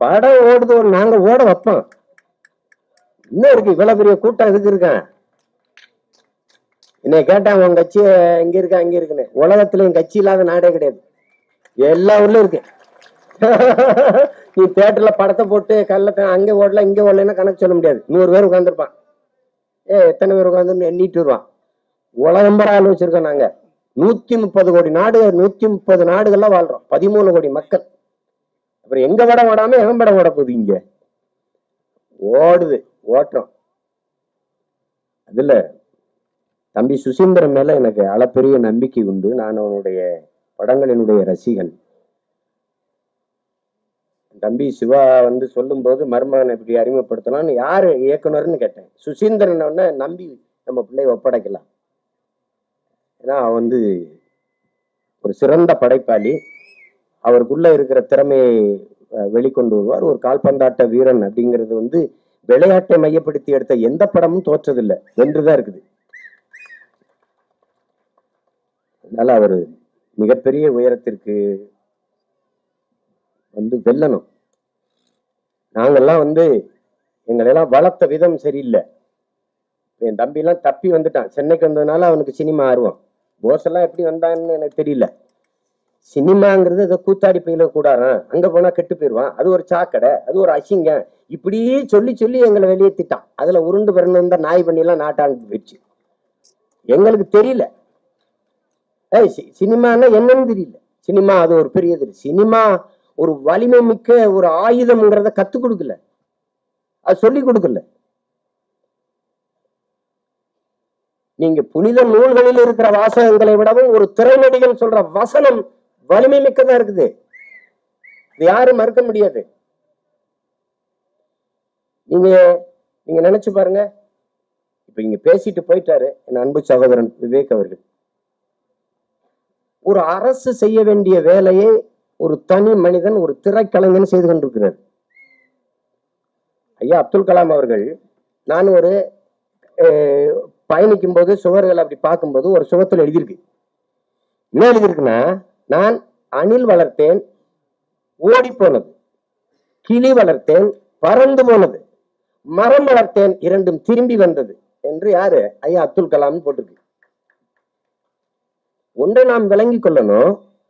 படம் ஓடுது ஒரு நாங்க ஓட வைப்போம் இன்னும் இருக்கு இவ்வளவு பெரிய கூட்டம் எதுக்கு இருக்கேன் என்னை கேட்டாங்க உங்க கட்சி இங்க இருக்கா அங்க இருக்குன்னு உலகத்துல என் கட்சி இல்லாத நாடே கிடையாது எல்லா ஊர்லயும் இருக்கு நீ தேட்டர்ல படத்தை போட்டு கல்ல அங்க ஓடல இங்க ஓடலன்னா கணக்கு சொல்ல முடியாது நூறு பேர் உட்காந்துருப்பான் ஏ எத்தனை பேர் உட்காந்து எண்ணிட்டு வருவான் உலகம்பர ஆள் வச்சிருக்கோம் நாங்க நூத்தி முப்பது கோடி நாடு நூத்தி முப்பது நாடுகள்ல வாழ்றோம் பதிமூணு கோடி மக்கள் அப்புறம் எங்க படம் ஓடாம எவன் படம் ஓட போகுது இங்க ஓடுது ஓட்டுறோம் அதுல தம்பி சுசீந்திரன் மேல எனக்கு அளப்பெரிய நம்பிக்கை உண்டு நான் அவனுடைய படங்களினுடைய ரசிகன் தம்பி சிவா வந்து சொல்லும்போது மருமகனை இப்படி அறிமுகப்படுத்தலாம்னு யாரு இயக்குனர்னு கேட்டேன் சுசீந்திரன் உடனே நம்பி நம்ம பிள்ளை ஒப்படைக்கலாம் ஏன்னா அவன் வந்து ஒரு சிறந்த படைப்பாளி அவருக்குள்ள இருக்கிற திறமையை அஹ், வெளிக்கொண்டு வருவார் ஒரு கால்பந்தாட்ட வீரன் அப்படிங்கிறது வந்து விளையாட்டை மையப்படுத்தி எடுத்த எந்த படமும் தோற்றதில்லை வென்றுதான் இருக்குது அதனால அவர் மிகப்பெரிய உயரத்திற்கு வந்து வெல்லணும் நாங்கெல்லாம் வந்து எங்களெல்லாம் வளர்த்த விதம் சரியில்லை என் தம்பிலாம் தப்பி வந்துட்டான் சென்னைக்கு வந்ததுனால அவனுக்கு சினிமா ஆர்வம் போஸ் எல்லாம் எப்படி வந்தான்னு எனக்கு தெரியல சினிமாங்கிறது ஏதோ கூத்தாடி பையில கூடாரான் அங்க போனா கெட்டு போயிடுவான் அது ஒரு சாக்கடை அது ஒரு அசிங்கம் இப்படியே சொல்லி சொல்லி எங்களை வெளியேத்திட்டான் அதுல உருண்டு பிறந்து வந்த நாய் பண்ணி எல்லாம் நாட்டாண்டு போயிடுச்சு எங்களுக்கு தெரியல ஏய் சி- சினிமான்னா என்னன்னு தெரியல சினிமா அது ஒரு பெரிய இது சினிமா ஒரு வலிமை மிக்க ஒரு ஆயுதம்ங்கிறத கத்து கொடுக்கல அது சொல்லி கொடுக்கல நீங்க புனித நூல்களில் இருக்கிற வாசகங்களை விடவும் ஒரு திரைநடிகன் சொல்ற வசனம் வலிமை மிக்கதா இருக்குது இது யாரும் மறுக்க முடியாது நீங்க நீங்க நினைச்சு பாருங்க இப்ப இங்க பேசிட்டு போயிட்டாரு என் அன்பு சகோதரன் விவேக் அவர்கள் ஒரு அரசு செய்ய வேண்டிய வேலையை ஒரு தனி மனிதன் ஒரு திரைக்கலைஞன் செய்து கொண்டிருக்கிறார் ஐயா அப்துல் கலாம் அவர்கள் நான் ஒரு அஹ், பயணிக்கும் போது சுவர்கள் அப்படி பார்க்கும்போது ஒரு சுவத்தில் எழுதியிருக்கு என்ன எழுதியிருக்குன்னா நான் அணில் வளர்த்தேன் ஓடி போனது கிளி வளர்த்தேன் பறந்து போனது மரம் வளர்த்தேன் இரண்டும் திரும்பி வந்தது என்று யாரு ஐயா அப்துல் கலாம் போட்டிருக்கு ஒன்றை நாம் விளங்கிக் கொள்ளணும்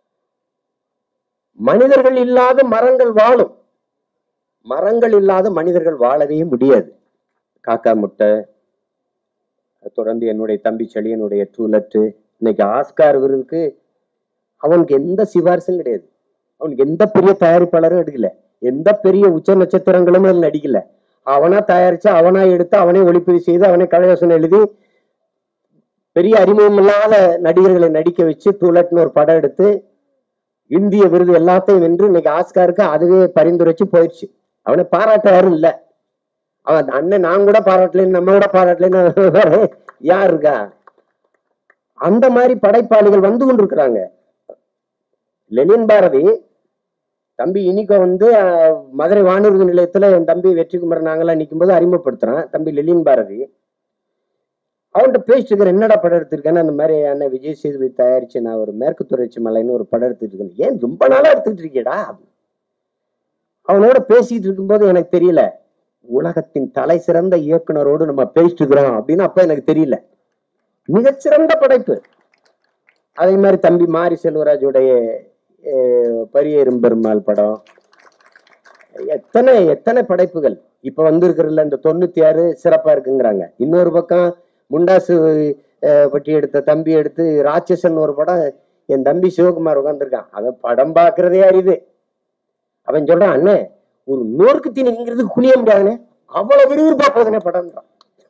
மனிதர்கள் இல்லாத மரங்கள் வாழும் மரங்கள் இல்லாத மனிதர்கள் வாழவே முடியாது காக்கா முட்டை தொடர்ந்து என்னுடைய தம்பி செழியனுடைய டூலெட்டு இன்னைக்கு ஆஸ்கார் விருதுக்கு அவனுக்கு எந்த சிபாரிசும் கிடையாது அவனுக்கு எந்த பெரிய தயாரிப்பாளரும் எடுக்கல எந்த பெரிய உச்ச நட்சத்திரங்களும் அதுல நடிக்கல அவனா தயாரிச்சு அவனா எடுத்து அவனே ஒளிப்பதிவு செய்து அவனே கலையோசனை எழுதி பெரிய அறிமுகம் இல்லாத நடிகர்களை நடிக்க வச்சு டூலெட்னு ஒரு படம் எடுத்து இந்திய விருது எல்லாத்தையும் வென்று இன்னைக்கு ஆஸ்காருக்கு அதுவே பரிந்துரைச்சு போயிடுச்சு அவனை பாராட்ட யாரும் இல்ல அவன் அண்ணன் நான் கூட பாராட்டலைன்னு நம்ம கூட பாராட்டலைன்னு யார் இருக்கா அந்த மாதிரி படைப்பாளிகள் வந்து கொண்டிருக்கிறாங்க லெனின் பாரதி தம்பி இனிக்கோ வந்து அஹ், மதுரை வானூர்தி நிலையத்துல என் தம்பி வெற்றிக்குமரன் நாங்கெல்லாம் நிற்கும் போது அறிமுகப்படுத்துறான் தம்பி லெனின் பாரதி அவன்கிட்ட பேசிட்டு இருக்கிறேன் என்னடா படம் எடுத்திருக்கேன்னு அந்த மாதிரி அண்ணன் விஜய் சேதுபதி தயாரிச்சு நான் ஒரு மேற்கு தொடர்ச்சி மலைன்னு ஒரு படம் எடுத்துட்டு இருக்கேன் ஏன் ரொம்ப நாளா எடுத்துட்டு இருக்கேடா அவனோட பேசிட்டு இருக்கும்போது எனக்கு தெரியல உலகத்தின் தலை சிறந்த இயக்குனரோடு நம்ம பேசிட்டு இருக்கிறோம் அப்படின்னு அப்ப எனக்கு தெரியல மிகச்சிறந்த படைப்பு அதே மாதிரி தம்பி மாரி செல்வராஜுடைய அஹ், பரியேறும் பெருமாள் படம் எத்தனை எத்தனை படைப்புகள் இப்ப வந்திருக்கிறதுல இந்த தொண்ணூத்தி ஆறு சிறப்பா இருக்குங்கிறாங்க இன்னொரு பக்கம் முண்டாசு அஹ், பட்டி எடுத்த தம்பி எடுத்து ராட்சசன் ஒரு படம் என் தம்பி சிவகுமார் உட்காந்துருக்கான் அவன் படம் பார்க்கறதே அரிது அவன் சொல்றான் அண்ணே ஒரு நூறுக்கு தீனிங்கிறது குனிய முடியாதுண்ணே அவ்வளவு விறுவிறுப்பா போகுதுண்ணே படம்ன்றான்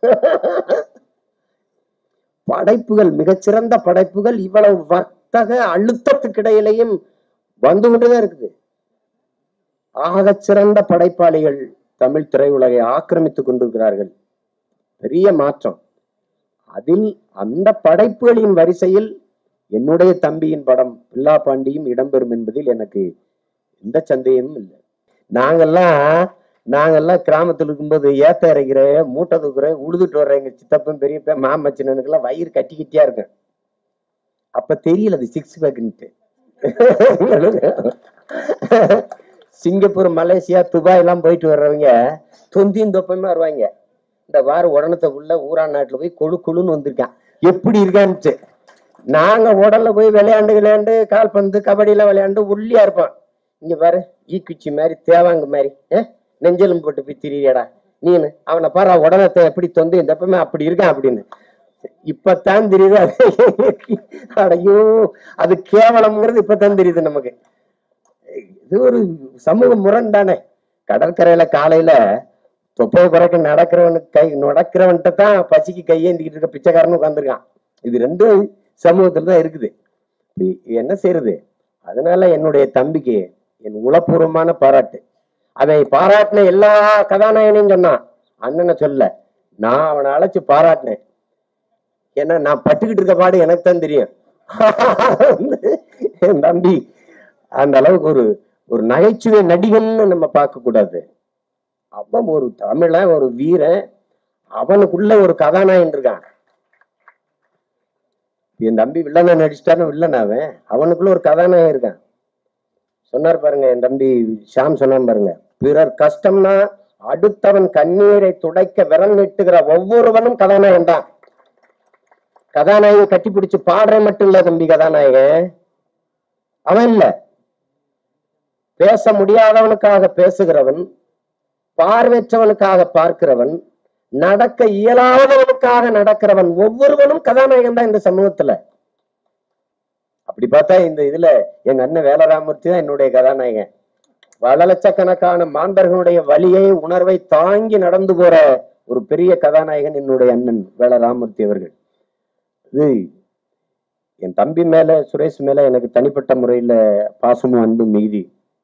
படைப்புகள் மிகச்சிறந்த படைப்புகள் இவ்வளவு வர்த்தக அழுத்தத்துக்கு இடையிலையும் வந்து கொண்டுதான் இருக்குது ஆகச் சிறந்த படைப்பாளிகள் தமிழ் திரையுலகை ஆக்கிரமித்துக் கொண்டிருக்கிறார்கள் பெரிய மாற்றம் அதில் அந்த படைப்புகளின் வரிசையில் என்னுடைய தம்பியின் படம் பில்லா பாண்டியும் இடம்பெறும் என்பதில் எனக்கு எந்த சந்தேகமும் இல்லை நாங்கெல்லாம் நாங்கெல்லாம் கிராமத்துல இருக்கும்போது ஏத்த இறைக்கிற மூட்டை தூக்குற உழுதுட்டு வர்ற எங்க சித்தப்பன் பெரியப்பன் மாமச்சனனுக்கெல்லாம் வயிறு கட்டி கட்டியா இருக்கும் அப்ப தெரியல அது சிக்ஸ் பேக்ன்ட்டு சிங்கப்பூர் மலேசியா துபாய் எல்லாம் போயிட்டு வர்றவங்க தொந்தியும் தொப்பமே வருவாங்க இந்த வார உடனத்தை உள்ள ஊரா நாட்டுல போய் கொழு கொழுன்னு வந்திருக்கான் எப்படி இருக்கான்ட்டு நாங்க உடல்ல போய் விளையாண்டு விளையாண்டு கால்பந்து கபடியில விளையாண்டு ஒல்லியா இருப்போம் இங்க பாரு ஈக்குச்சி மாதிரி தேவாங்க மாதிரி அஹ், நெஞ்செலும் போட்டு போய் திரியடா நீனு அவனை பாரு உடனத்தை எப்படி தொந்து இந்த எப்பவுமே அப்படி இருக்கான் அப்படின்னு இப்பத்தான் தெரியுது அது அடையோ அது கேவலம்ங்கிறது இப்பதான் தெரியுது நமக்கு இது ஒரு சமூக முரண் தானே கடற்கரையில காலையில தொப்பையை குறைக்க நடக்கிறவனுக்கு கை நடக்கிறவன்கிட்ட தான் பசிக்கு கையேந்திக்கிட்டு இருக்க பிச்சைக்காரனும் உட்காந்துருக்கான் இது ரெண்டும் சமூகத்துல தான் இருக்குது இப்ப என்ன செய்யறது அதனால என்னுடைய தம்பிக்கு என் உளப்பூர்வமான பாராட்டு அதை பாராட்டின எல்லா கதாநாயகனையும் சொன்னான் அண்ணனை சொல்ல நான் அவனை அழைச்சு பாராட்டினேன் ஏன்னா நான் பட்டுக்கிட்டு இருக்க பாடு எனக்கு தான் தெரியும் என் தம்பி அந்த அளவுக்கு ஒரு ஒரு நகைச்சுவை நடிகன்னு நம்ம பார்க்க கூடாது அவன் ஒரு தமிழன் ஒரு வீரன் அவனுக்குள்ள ஒரு கதாநாயகன் இருக்கான் என் தம்பி வில்லனை நடிச்சிட்டான்னு வில்லன் அவன் அவனுக்குள்ள ஒரு கதாநாயகன் இருக்கான் சொன்னார் பாருங்க என் தம்பி ஷாம் சொன்னான் பாருங்க பிறர் கஷ்டம்னா அடுத்தவன் கண்ணீரை துடைக்க விரல் நீட்டுகிற ஒவ்வொருவனும் கதாநாயகன் தான் கதாநாயகன் கட்டி பிடிச்சு பாடுற மட்டும் இல்ல தம்பி கதாநாயகன் அவன் இல்ல பேச முடியாதவனுக்காக பேசுகிறவன் பார்வையற்றவனுக்காக பார்க்கிறவன் நடக்க இயலாதவனுக்காக நடக்கிறவன் ஒவ்வொருவனும் கதாநாயகன் தான் இந்த சமூகத்துல அப்படி பார்த்தா இந்த இதுல எங்க அண்ணன் வேலராமூர்த்தி தான் என்னுடைய கதாநாயகன் பல லட்சக்கணக்கான மாந்தர்களுடைய வலியை உணர்வை தாங்கி நடந்து போற ஒரு பெரிய கதாநாயகன் என்னுடைய அண்ணன் வேலராமூர்த்தி அவர்கள் இது என் தம்பி மேல சுரேஷ் மேல எனக்கு தனிப்பட்ட முறையில பாசமும் அன்பும் மிகுதி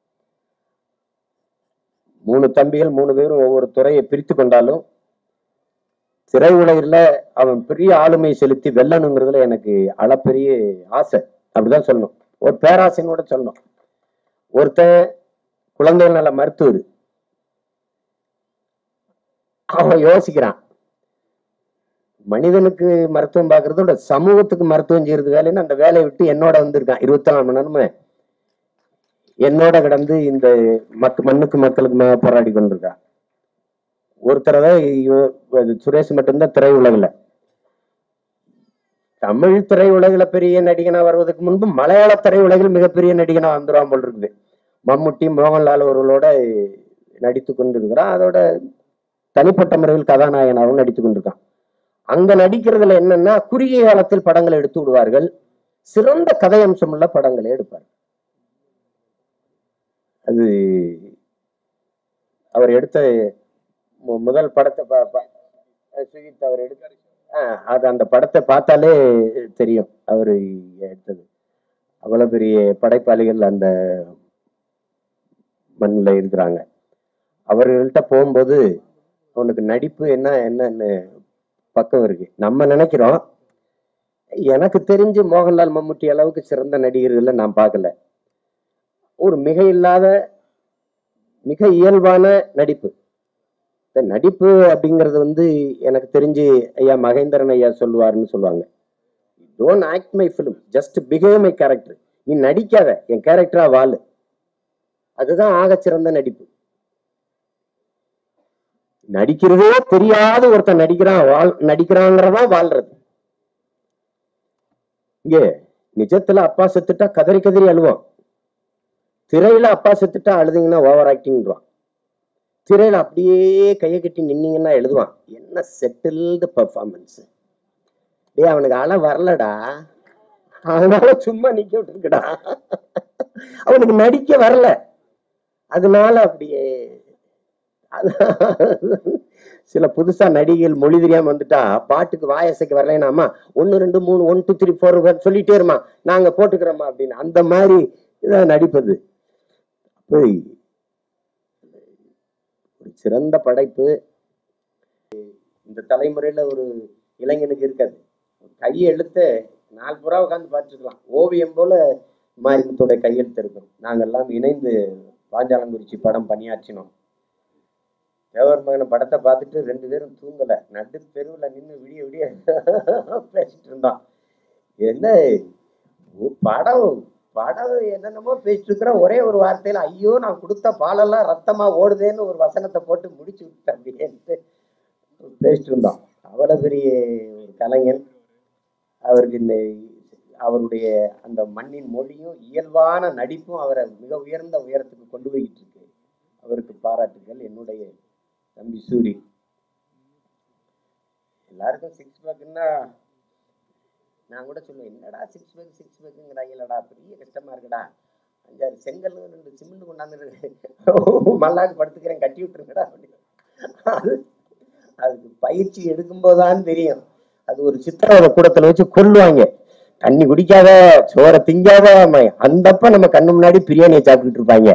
மூணு தம்பிகள் மூணு பேரும் ஒவ்வொரு துறையை பிரித்து கொண்டாலும் திரையுலகில் அவன் பெரிய ஆளுமை செலுத்தி வெல்லணுங்கிறதுல எனக்கு அளப்பெரிய ஆசை அப்படிதான் சொல்லணும் ஒரு பேராசைன்னு கூட சொல்லணும் ஒருத்தன் குழந்தைகள் நல மருத்துவர் அவன் யோசிக்கிறான் மனிதனுக்கு மருத்துவம் பார்க்கறத விட சமூகத்துக்கு மருத்துவம் செய்யறது வேலைன்னு அந்த வேலையை விட்டு என்னோட வந்திருக்கான் இருபத்தி நாலு மணி நேரமே என்னோட கிடந்து இந்த மக்கு மண்ணுக்கு மக்களுக்கு மேல போராடி கொண்டிருக்கான் ஒருத்தரை தான் இவ- அது சுரேஷ் மட்டும்தான் திரையுலகில் தமிழ் திரையுலகில் பெரிய நடிகனா வருவதற்கு முன்பு மலையாள திரையுலகில் மிகப்பெரிய நடிகனா வந்துருவான் போல் இருக்குது மம்முட்டி மோகன்லால் அவர்களோட நடித்து கொண்டிருக்கிறான் அதோட தனிப்பட்ட முறையில் கதாநாயகனாகவும் நடித்து கொண்டிருக்கான் அங்க நடிக்கிறதுல என்னன்னா குறுகிய காலத்தில் படங்களை எடுத்து விடுவார்கள் சிறந்த கதை அம்சமுள்ள படங்களை எடுப்பார் அது அவர் எடுத்த மு- முதல் படத்தை பா- பா- சுஜித் அவர் எடுத்தாரு அது அந்த படத்தை பார்த்தாலே தெரியும் அவர் எடுத்தது அவ்வளவு பெரிய படைப்பாளிகள் அந்த மண்ணில் இருக்கிறாங்க அவர்கள்ட்ட போகும்போது அவனுக்கு நடிப்பு என்ன என்னன்னு பக்கம் இருக்கு நம்ம நினைக்கிறோம் எனக்கு தெரிஞ்சு மோகன்லால் மம்முட்டி அளவுக்கு சிறந்த நடிகர்களை நான் பார்க்கல ஒரு மிக இல்லாத மிக இயல்பான நடிப்பு இந்த நடிப்பு அப்படிங்கிறது வந்து எனக்கு தெரிஞ்சு ஐயா மகேந்திரன் ஐயா சொல்லுவாருன்னு சொல்லுவாங்க don't act my film just behave my character நீ நடிக்காத என் கேரக்டரா வாழு அதுதான் ஆகச்சிறந்த நடிப்பு நடிக்கிறதே தெரியாத ஒருத்தன் நடிக்கிறான் வாழ் நடிக்கிறாங்கிறதா வாழ்றது இங்க நிஜத்துல அப்பா செத்துட்டா கதறி கதறி அழுவான் திரையில அப்பா செத்துட்டா அழுதிங்கன்னா ஓவர் ஆக்டிங்வான் திரையில அப்படியே கையை கட்டி நின்னீங்கன்னா எழுதுவான் என்ன செட்டில்டு பர்ஃபார்மன்ஸ் டேய் அவனுக்கு அழ வரலடா அதனால சும்மா நிக்க விட்டுருக்கடா அவனுக்கு நடிக்க வரல அதனால அப்படியே அது- சில புதுசா நடிகைகள் மொழி தெரியாம வந்துட்டா பாட்டுக்கு வாயசைக்கு வரலைனாமா ஒன்னு ரெண்டு மூணு ஒன் டூ த்ரீ ஃபோர் சொல்லிட்டே இருமா நாங்க போட்டுக்கிறோமா அப்படின்னு அந்த மாதிரி இதான் நடிப்பது அப்போ ஒரு சிறந்த படைப்பு இந்த தலைமுறையில ஒரு இளைஞனுக்கு இருக்காது கையை எழுத்து நாலு புறா உட்காந்து பார்த்துருக்கலாம் ஓவியம் போல மாரிமுத்தோட கையெழுத்து இருக்கும் நாங்கெல்லாம் இணைந்து பாஞ்சாலங்குறிச்சி படம் பணியாற்றினோம் தேவர் மகன படத்தை பார்த்துட்டு ரெண்டு பேரும் தூங்கல நடு தெருவில் நின்று விடிய விடிய பேசிட்டு இருந்தான் என்ன ஒரு படம் படம் என்னென்னமோ பேசிட்டு இருக்கிற ஒரே ஒரு வார்த்தையில ஐயோ நான் கொடுத்த பாலெல்லாம் ரத்தமா ஓடுதேன்னு ஒரு வசனத்தை போட்டு முடிச்சு விட்டேன் அப்படின்ட்டு பேசிட்டு இருந்தோம் அவ்வளவு பெரிய ஒரு கலைஞன் அவருக்கு இந்த அவருடைய அந்த மண்ணின் மொழியும் இயல்பான நடிப்பும் அவரை மிக உயர்ந்த உயரத்துக்கு கொண்டு போய்கிட்டு இருக்கு அவருக்கு பாராட்டுகள் என்னுடைய தம்பி சூரி எல்லாருக்கும் சிக்ஸ் பேக்குன்னா நான் கூட சொல்லுவேன் என்னடா சிக்ஸ் பேக் சிக்ஸ் பேக்குங்கிறாங்களடா பெரிய கஷ்டமா இருக்குடா அஞ்சாறு செங்கல் ரெண்டு சிமெண்ட் கொண்டாந்து மல்லாக்கு படுத்துக்கிறேன் கட்டி விட்டுருங்கடா அப்படின்னு அது அதுக்கு பயிற்சி எடுக்கும்போதுதான் தெரியும் அது ஒரு சித்திரவதை கூடத்துல வச்சு கொல்லுவாங்க தண்ணி குடிக்காத சோறை திங்காத ம- அந்தப்ப நம்ம கண்ணு முன்னாடி பிரியாணியை சாப்பிட்டுட்டு இருப்பாங்க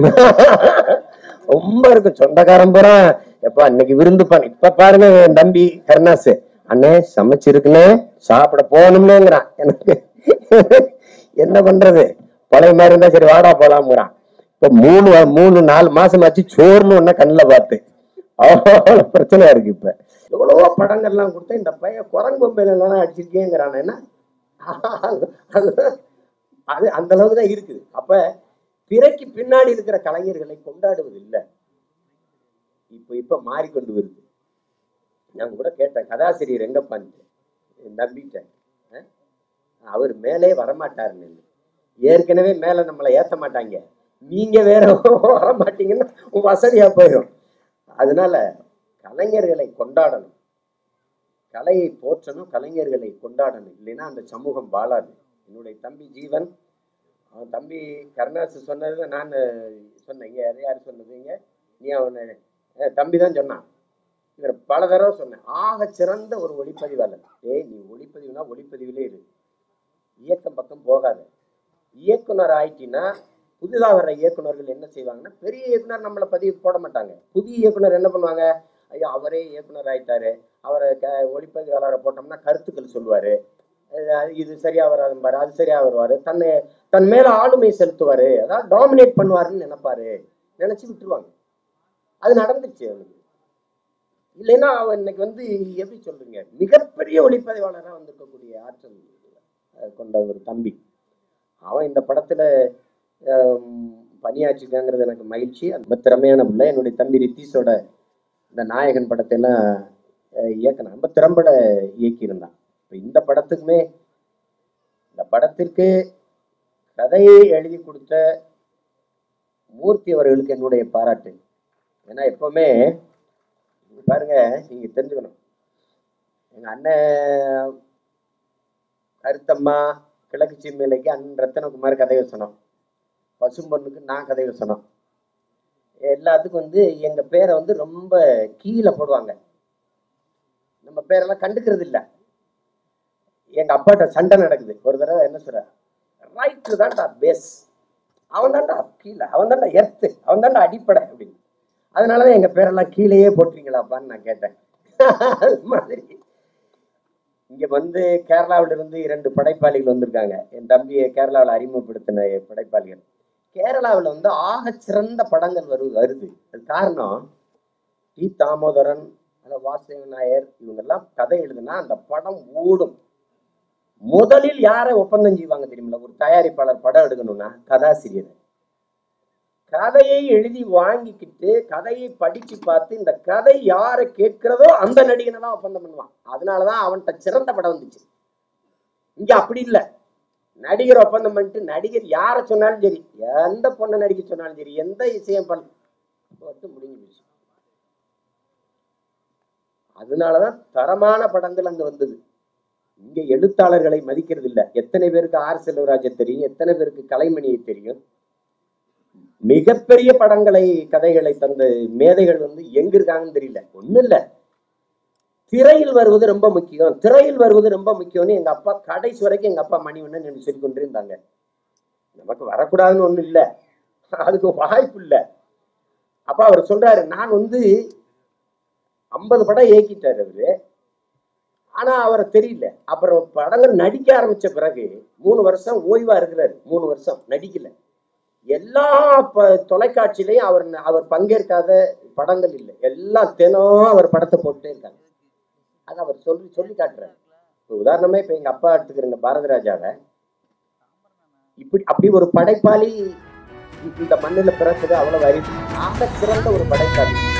ரொம்ப இருக்கும் சொந்தக்காரன் பூரா எப்பா இன்னைக்கு விருந்து பண்ண இப்ப பாருங்க என் தம்பி கருணாசு அண்ணே சமைச்சிருக்குனே சாப்பிட போகணும்னுங்கிறான் எனக்கு என்ன பண்றது பழைய மாதிரி இருந்தா சரி வாடா போலாம்ங்கிறான் இப்ப மூணு வா- மூணு நாலு மாசம் ஆச்சு சோறுன்னு ஒன்ன கண்ணுல பார்த்து அவ்வளவு பிரச்சனை இருக்கு இப்ப எவ்வளவோ படங்கள்லாம் கொடுத்தா இந்த பையன் குரங்கு பொம்மையில எல்லாம் அடிச்சிருக்கேங்கிறான் என்ன அது அது அந்த அளவுக்கு தான் இருக்குது அப்ப திரைக்கு பின்னாடி இருக்கிற கலைஞர்களை கொண்டாடுவது இல்லை இப்ப இப்ப மாறிக்கொண்டு வருது நான் கூட கேட்டேன் கதாசிரியர் எங்கப்பான்ட்டு நம்பிட்டேன் அஹ், அவர் மேலே வரமாட்டாருன்னு ஏற்கனவே மேல நம்மளை ஏத்த மாட்டாங்க நீங்க வேற வரமாட்டீங்கன்னா வசதியா போயிடும் அதனால கலைஞர்களை கொண்டாடணும் கலையை போற்றணும் கலைஞர்களை கொண்டாடணும் இல்லைன்னா அந்த சமூகம் வாழாது என்னுடைய தம்பி ஜீவன் அவன் தம்பி கருணாசு சொன்னது நான் சொன்னேன் இங்க யார் யார் சொன்னதுங்க நீ அவனை அஹ் தம்பி தான் சொன்னான் இவர் பல தடவை சொன்னேன் ஆக சிறந்த ஒரு ஒளிப்பதிவாளர் ஏய் நீ ஒளிப்பதிவுனா ஒளிப்பதிவிலே இரு இயக்கம் பக்கம் போகாத இயக்குனர் ஆயிட்டினா புதிதா வர்ற இயக்குனர்கள் என்ன செய்வாங்கன்னா பெரிய இயக்குனர் நம்மளை பதிவு போட மாட்டாங்க புதிய இயக்குனர் என்ன பண்ணுவாங்க ஐயோ அவரே இயக்குனர் ஆயிட்டாரு அவரை க ஒளிப்பதிவாளரை போட்டோம்னா கருத்துக்கள் சொல்லுவாரு அஹ் அது இது சரியா வராது பாரு அது சரியா வருவாரு தன்னை தன் மேல ஆளுமை செலுத்துவாரு அதாவது டாமினேட் பண்ணுவாருன்னு நினைப்பாரு நினைச்சு விட்டுருவாங்க அது நடந்துச்சு அவனுக்கு இல்லைன்னா அவன் இன்னைக்கு வந்து எப்படி சொல்றீங்க மிகப்பெரிய ஒளிப்பதிவாளரா வந்திருக்கக்கூடிய ஆற்றல் அஹ், கொண்ட ஒரு தம்பி அவன் இந்த படத்துல ஆம், பணியாற்றிருக்காங்கிறது எனக்கு மகிழ்ச்சி அந்த திறமையான பிள்ளை என்னுடைய தம்பி ரித்தீஷோட இந்த நாயகன் படத்தை எல்லாம் அஹ், இயக்குனான் ரொம்ப திறம்பட இயக்கியிருந்தான் இப்போ இந்த படத்துக்குமே இந்த படத்திற்கு கதையை எழுதி கொடுத்த மூர்த்தி அவர்களுக்கு என்னுடைய பாராட்டு ஏன்னா எப்பவுமே இங்க பாருங்க நீங்க தெரிஞ்சுக்கணும் எங்க அண்ணன் கருத்தம்மா கிழக்கு சீமையிலைக்கு அண்ணன் ரத்தனகுமார் கதை வசனம் பசும்பொண்ணுக்கு நான் கதை வசனம் எல்லாத்துக்கும் வந்து எங்க பேரை வந்து ரொம்ப கீழே போடுவாங்க நம்ம பேரெல்லாம் கண்டுக்கிறது இல்ல எங்க அப்பாட்ட சண்டை நடக்குது ஒரு தடவை என்ன சொல்ற ரைட்டு தான்டா பேஸ் அவன் தான்டா கீழே அவன் தான்டா எர்த்து அவன் தான்டா அடிப்படை அப்படின்னு அதனாலதான் எங்க பேரெல்லாம் கீழேயே போட்டுறீங்களாப்பான்னு நான் கேட்டேன் அது மாதிரி இங்க வந்து கேரளாவில இருந்து இரண்டு படைப்பாளிகள் வந்திருக்காங்க என் தம்பியை கேரளாவில் அறிமுகப்படுத்தின படைப்பாளிகள் கேரளாவில் வந்து ஆகச் சிறந்த படங்கள் வரு வருது அது காரணம் டி தாமோதரன் அல்ல வாசுதேவ நாயர் இவங்கெல்லாம் கதை எழுதுனா அந்த படம் ஓடும் முதலில் யாரை ஒப்பந்தம் செய்வாங்க தெரியுமில்ல ஒரு தயாரிப்பாளர் படம் எடுக்கணும்னா கதாசிரியர் கதையை எழுதி வாங்கிக்கிட்டு கதையை படிச்சு பார்த்து இந்த கதை யாரை கேட்கிறதோ அந்த நடிகனை தான் ஒப்பந்தம் பண்ணுவான் அதனாலதான் அவன்கிட்ட சிறந்த படம் வந்துச்சு இங்க அப்படி இல்ல நடிகர் ஒப்பந்தம் பண்ணிட்டு நடிகர் யாரை சொன்னாலும் சரி எந்த பொண்ணை நடிக்க சொன்னாலும் சரி எந்த இசையம் பண்ண போட்டு முடிஞ்சு போச்சு அதனாலதான் தரமான படங்கள் அங்க வந்தது இங்க எழுத்தாளர்களை மதிக்கிறது இல்ல எத்தனை பேருக்கு ஆர் செல்வராஜன் தெரியும் எத்தனை பேருக்கு கலைமணியை தெரியும் மிகப்பெரிய படங்களை கதைகளை தந்த மேதைகள் வந்து எங்க இருக்காங்கன்னு தெரியல ஒண்ணும் இல்ல திரையில் வருவது ரொம்ப முக்கியம் திரையில் வருவது ரொம்ப முக்கியம்னு எங்க அப்பா கடைசி வரைக்கும் எங்க அப்பா மணிவண்ணன் என்று சொல்லி கொண்டிருந்தாங்க நமக்கு வரக்கூடாதுன்னு ஒண்ணும் இல்ல அதுக்கு வாய்ப்பு இல்ல அப்ப அவர் சொல்றாரு நான் வந்து ஐம்பது படம் இயக்கிட்டாரு அவரு ஆனா அவரை தெரியல அப்புறம் படங்கள் நடிக்க ஆரம்பிச்ச பிறகு மூணு வருஷம் ஓய்வா இருக்கிறாரு மூணு வருஷம் நடிக்கல எல்லா ப- தொலைக்காட்சியிலையும் அவர் அவர் பங்கேற்காத படங்கள் இல்லை எல்லாம் தினம் அவர் படத்தை போட்டுட்டே இருக்காங்க அது அவர் சொல்லி சொல்லி காட்டுறாரு இப்போ உதாரணமா இப்ப எங்க அப்பா எடுத்துக்கிறங்க பாரதிராஜாவை இப்படி அப்படி ஒரு படைப்பாளி இந்த மண்ணில் பிறப்பது அவ்வளவு அரிது ஆக சிறந்த ஒரு படைப்பாளி